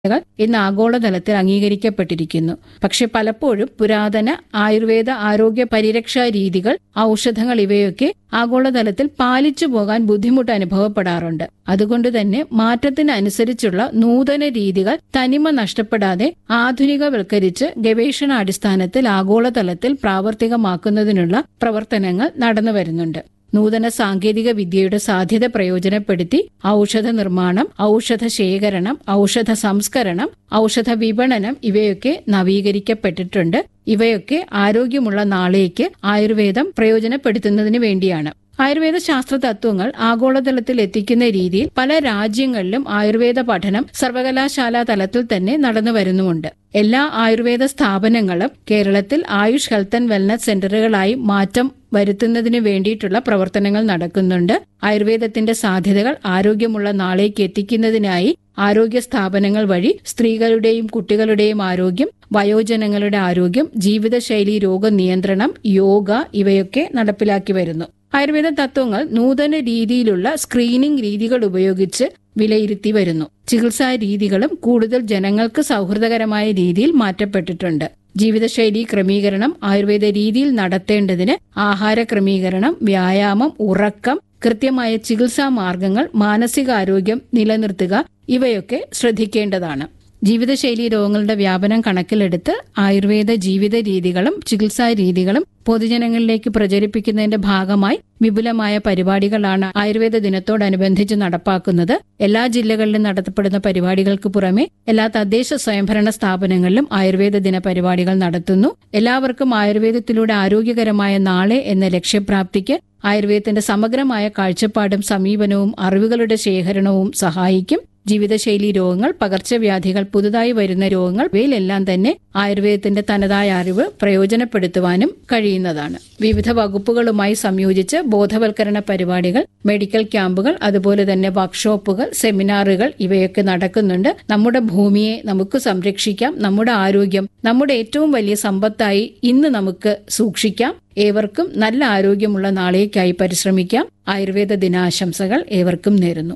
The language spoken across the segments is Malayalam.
കൾ ഇന്ന് ആഗോളതലത്തിൽ അംഗീകരിക്കപ്പെട്ടിരിക്കുന്നു പക്ഷെ പലപ്പോഴും പുരാതന ആയുർവേദ ആരോഗ്യ പരിരക്ഷാ രീതികൾ ഔഷധങ്ങൾ ഇവയൊക്കെ ആഗോളതലത്തിൽ പാലിച്ചു പോകാൻ ബുദ്ധിമുട്ട് അനുഭവപ്പെടാറുണ്ട് അതുകൊണ്ട് തന്നെ മാറ്റത്തിനനുസരിച്ചുള്ള നൂതന രീതികൾ തനിമ നഷ്ടപ്പെടാതെ ആധുനികവൽക്കരിച്ച് ഗവേഷണാടിസ്ഥാനത്തിൽ ആഗോളതലത്തിൽ പ്രാവർത്തികമാക്കുന്നതിനുള്ള പ്രവർത്തനങ്ങൾ നടന്നു വരുന്നുണ്ട് നൂതന സാങ്കേതിക വിദ്യയുടെ സാധ്യത പ്രയോജനപ്പെടുത്തി ഔഷധ നിർമ്മാണം ഔഷധ ശേഖരണം ഔഷധ സംസ്കരണം ഔഷധ വിപണനം ഇവയൊക്കെ നവീകരിക്കപ്പെട്ടിട്ടുണ്ട് ഇവയൊക്കെ ആരോഗ്യമുള്ള നാളേക്ക് ആയുർവേദം പ്രയോജനപ്പെടുത്തുന്നതിന് വേണ്ടിയാണ് ആയുർവേദ ശാസ്ത്ര തത്വങ്ങൾ ആഗോളതലത്തിൽ എത്തിക്കുന്ന രീതിയിൽ പല രാജ്യങ്ങളിലും ആയുർവേദ പഠനം സർവകലാശാലാ തലത്തിൽ തന്നെ നടന്നു വരുന്നുമുണ്ട് എല്ലാ ആയുർവേദ സ്ഥാപനങ്ങളും കേരളത്തിൽ ആയുഷ് ഹെൽത്ത് ആൻഡ് വെൽനസ് സെന്ററുകളായി മാറ്റം വരുത്തുന്നതിന് വേണ്ടിയിട്ടുള്ള പ്രവർത്തനങ്ങൾ നടക്കുന്നുണ്ട് ആയുർവേദത്തിന്റെ സാധ്യതകൾ ആരോഗ്യമുള്ള നാളേക്ക് എത്തിക്കുന്നതിനായി ആരോഗ്യ സ്ഥാപനങ്ങൾ വഴി സ്ത്രീകളുടെയും കുട്ടികളുടെയും ആരോഗ്യം വയോജനങ്ങളുടെ ആരോഗ്യം ജീവിതശൈലി രോഗനിയന്ത്രണം യോഗ ഇവയൊക്കെ നടപ്പിലാക്കി വരുന്നു ആയുർവേദ തത്വങ്ങൾ നൂതന രീതിയിലുള്ള സ്ക്രീനിംഗ് രീതികൾ ഉപയോഗിച്ച് വിലയിരുത്തി വരുന്നു ചികിത്സാ രീതികളും കൂടുതൽ ജനങ്ങൾക്ക് സൗഹൃദകരമായ രീതിയിൽ മാറ്റപ്പെട്ടിട്ടുണ്ട് ജീവിതശൈലി ക്രമീകരണം ആയുർവേദ രീതിയിൽ നടത്തേണ്ടതിന് ആഹാര ക്രമീകരണം വ്യായാമം ഉറക്കം കൃത്യമായ ചികിത്സാ മാർഗങ്ങൾ മാനസികാരോഗ്യം നിലനിർത്തുക ഇവയൊക്കെ ശ്രദ്ധിക്കേണ്ടതാണ് ജീവിതശൈലി രോഗങ്ങളുടെ വ്യാപനം കണക്കിലെടുത്ത് ആയുർവേദ ജീവിത രീതികളും ചികിത്സാ രീതികളും പൊതുജനങ്ങളിലേക്ക് പ്രചരിപ്പിക്കുന്നതിന്റെ ഭാഗമായി വിപുലമായ പരിപാടികളാണ് ആയുർവേദ ദിനത്തോടനുബന്ധിച്ച് നടപ്പാക്കുന്നത് എല്ലാ ജില്ലകളിലും നടത്തപ്പെടുന്ന പരിപാടികൾക്ക് പുറമെ എല്ലാ തദ്ദേശ സ്വയംഭരണ സ്ഥാപനങ്ങളിലും ആയുർവേദ ദിന പരിപാടികൾ നടത്തുന്നു എല്ലാവർക്കും ആയുർവേദത്തിലൂടെ ആരോഗ്യകരമായ നാളെ എന്ന ലക്ഷ്യപ്രാപ്തിക്ക് ആയുർവേദത്തിന്റെ സമഗ്രമായ കാഴ്ചപ്പാടും സമീപനവും അറിവുകളുടെ ശേഖരണവും സഹായിക്കും ജീവിതശൈലി രോഗങ്ങൾ പകർച്ചവ്യാധികൾ പുതുതായി വരുന്ന രോഗങ്ങൾ ഇവയിലെല്ലാം തന്നെ ആയുർവേദത്തിന്റെ തനതായ അറിവ് പ്രയോജനപ്പെടുത്തുവാനും കഴിയുന്നതാണ് വിവിധ വകുപ്പുകളുമായി സംയോജിച്ച് ബോധവൽക്കരണ പരിപാടികൾ മെഡിക്കൽ ക്യാമ്പുകൾ അതുപോലെ തന്നെ വർക്ക്ഷോപ്പുകൾ സെമിനാറുകൾ ഇവയൊക്കെ നടക്കുന്നുണ്ട് നമ്മുടെ ഭൂമിയെ നമുക്ക് സംരക്ഷിക്കാം നമ്മുടെ ആരോഗ്യം നമ്മുടെ ഏറ്റവും വലിയ സമ്പത്തായി ഇന്ന് നമുക്ക് സൂക്ഷിക്കാം ഏവർക്കും നല്ല ആരോഗ്യമുള്ള നാളേക്കായി പരിശ്രമിക്കാം ആയുർവേദ ദിനാശംസകൾ ഏവർക്കും നേരുന്നു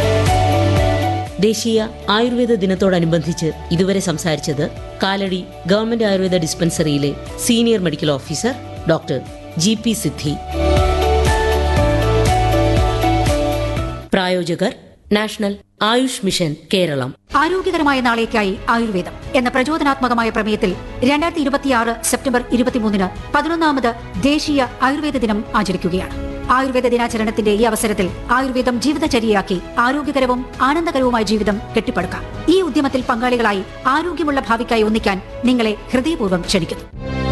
ദേശീയ ആയുർവേദ ദിനത്തോടനുബന്ധിച്ച് ഇതുവരെ സംസാരിച്ചത് കാലടി ഗവൺമെന്റ് ആയുർവേദ ഡിസ്പെൻസറിയിലെ senior medical officer doctor G P Siddhi പ്രായോജകർ നാഷണൽ ആയുഷ് മിഷൻ കേരളം ആരോഗ്യകരമായ നാളേക്കായി ആയുർവേദം എന്ന പ്രചോദനാത്മകമായ പ്രമേയത്തിൽ രണ്ടായിരത്തി ഇരുപത്തിയാറ് സെപ്റ്റംബർ ഇരുപത്തിമൂന്നിന് പതിനൊന്നാമത് ദേശീയ ആയുർവേദ ദിനം ആചരിക്കുകയാണ് ആയുർവേദ ദിനാചരണത്തിന്റെ ഈ അവസരത്തിൽ ആയുർവേദം ജീവിതചര്യയാക്കി ആരോഗ്യകരവും ആനന്ദകരവുമായ ജീവിതം കെട്ടിപ്പടുക്കാം ഈ ഉദ്യമത്തിൽ പങ്കാളികളായി ആരോഗ്യമുള്ള ഭാവിക്കായി ഒന്നിക്കാൻ നിങ്ങളെ ഹൃദയപൂർവ്വം ക്ഷണിക്കുന്നു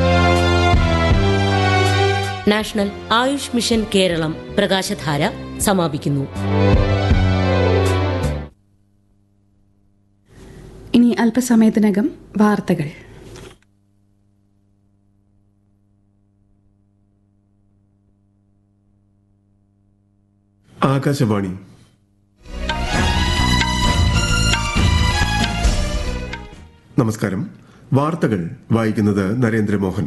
നാഷണൽ ആയുഷ് മിഷൻ കേരളം പ്രകാശധാര സമാപിക്കുന്നു ഇനി അല്പസമയത്തിനകം വാർത്തകൾ ആകാശവാണി നമസ്കാരം വാർത്തകൾ വായിക്കുന്നത് നരേന്ദ്രമോഹൻ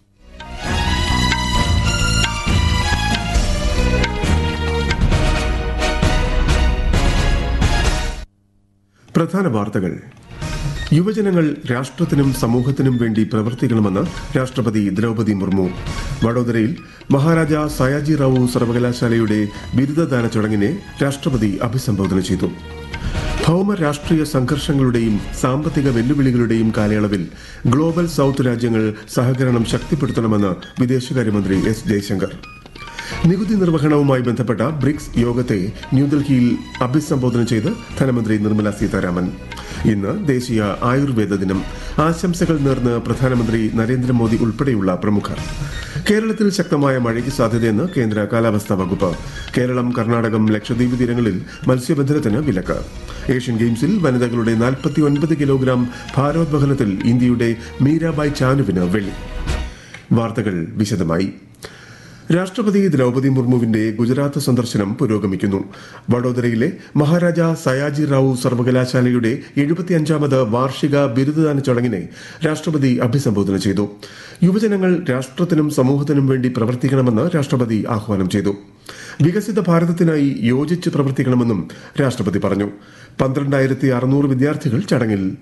പ്രധാന വാർത്തകൾ യുവജനങ്ങൾ രാഷ്ട്രത്തിനും സമൂഹത്തിനും വേണ്ടി പ്രവർത്തിക്കണമെന്ന് രാഷ്ട്രപതി ദ്രൗപദി മുർമു വഡോദരയിൽ മഹാരാജ സയാജി റാവു സർവകലാശാലയുടെ ബിരുദദാന ചടങ്ങിനെ രാഷ്ട്രപതി അഭിസംബോധന ചെയ്തു ഭൗമ രാഷ്ട്രീയ സംഘർഷങ്ങളുടെയും സാമ്പത്തിക വെല്ലുവിളികളുടെയും കാലയളവിൽ ഗ്ലോബൽ സൌത്ത് രാജ്യങ്ങൾ സഹകരണം ശക്തിപ്പെടുത്തണമെന്ന് വിദേശകാര്യമന്ത്രി എസ് ജയശങ്കർ നികുതി നിർവഹണവുമായി ബന്ധപ്പെട്ട ബ്രിക്സ് യോഗത്തെ ന്യൂഡൽഹിയിൽ അഭിസംബോധന ചെയ്ത് ധനമന്ത്രി നിർമ്മല സീതാരാമൻ ഇന്ന് ദേശീയ ആയുർവേദ ദിനം ആശംസകൾ നേർന്ന് പ്രധാനമന്ത്രി നരേന്ദ്രമോദി ഉൾപ്പെടെയുള്ള പ്രമുഖർ കേരളത്തിൽ ശക്തമായ മഴയ്ക്ക് സാധ്യതയെന്ന് കേന്ദ്ര കാലാവസ്ഥാ വകുപ്പ് കേരളം കർണാടകം ലക്ഷദ്വീപ് തീരങ്ങളിൽ മത്സ്യബന്ധനത്തിന് വിലക്ക് ഏഷ്യൻ ഗെയിംസിൽ വനിതകളുടെ നാൽപ്പത്തി ഒൻപത് കിലോഗ്രാം ഭാരോദ്വഹനത്തിൽ ഇന്ത്യയുടെ മീരാബായ് ചാനുവിന് വെള്ളി വാർത്തകൾ വിശദമായി രാഷ്ട്രപതി ദ്രൗപദി മുർമുവിന്റെ ഗുജറാത്ത് സന്ദർശനം പുരോഗമിക്കുന്നു വഡോദരയിലെ മഹാരാജ സയാജി റാവു സർവകലാശാലയുടെ എഴുപത്തിയഞ്ചാമത് വാർഷിക ബിരുദദാന ചടങ്ങിനെ രാഷ്ട്രപതി അഭിസംബോധന ചെയ്തു യുവജനങ്ങൾ രാഷ്ട്രത്തിനും സമൂഹത്തിനും വേണ്ടി പ്രവർത്തിക്കണമെന്ന് രാഷ്ട്രപതി ആഹ്വാനം ചെയ്തു വികസിത ഭാരതത്തിനായി യോജിച്ച് പ്രവർത്തിക്കണമെന്നും രാഷ്ട്രപതി പറഞ്ഞു പന്ത്രണ്ടായിരത്തി അറുന്നൂറ് വിദ്യാർത്ഥികൾ ചടങ്ങിൽ